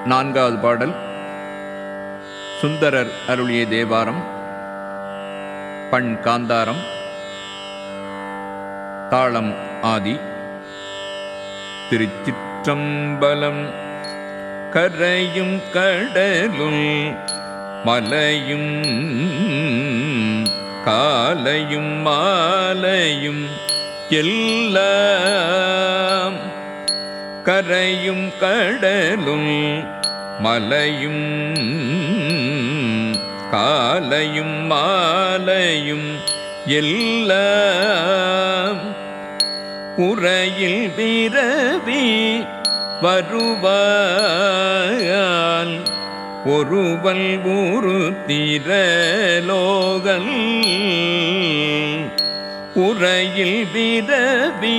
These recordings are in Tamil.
நான்காவது பாடல் சுந்தரர் அருளிய தேவாரம் பண் காந்தாரம் தாளம் ஆதி திருச்சிற்றம்பலம் கரையும் கடலுள் மலையும் காலையும் மாலையும் எல்லாம் கரையும் கடலும் மலையும் காலையும் மாலையும் எல்லாம் உரையில் விரவி வருவாயால் ஒருவல் ஒரு திரலோகல் உரையில் விரவி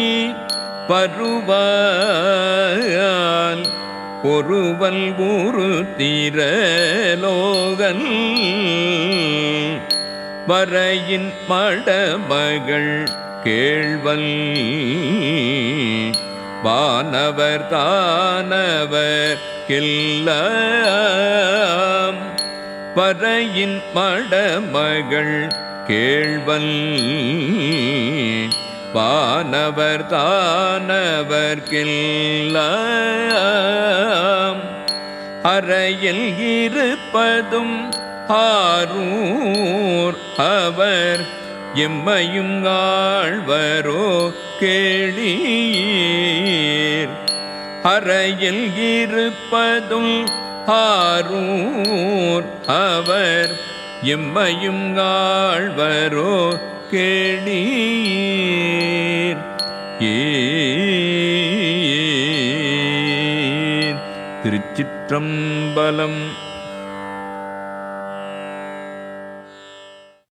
வருவாயால் ஒருவல் ஒரு திரலோகல் வரையின் மடமகள் கேழ்வல் வானவர் தானவர் எல்லாம் வரையின் மடமகள் கேழ்வல் வானவர் தானவர்க்கெல்லாம் அறையில் இருப்பதும் ஆரூர் அவர் எம்மையும் ஆழ்வரோ கேளீர் அறையில் இருப்பதும் ஆரூர் அவர் எம்மையும் ஆழ்வரோ கேளீர் ஏர் திருச்சிற்றம்பலம்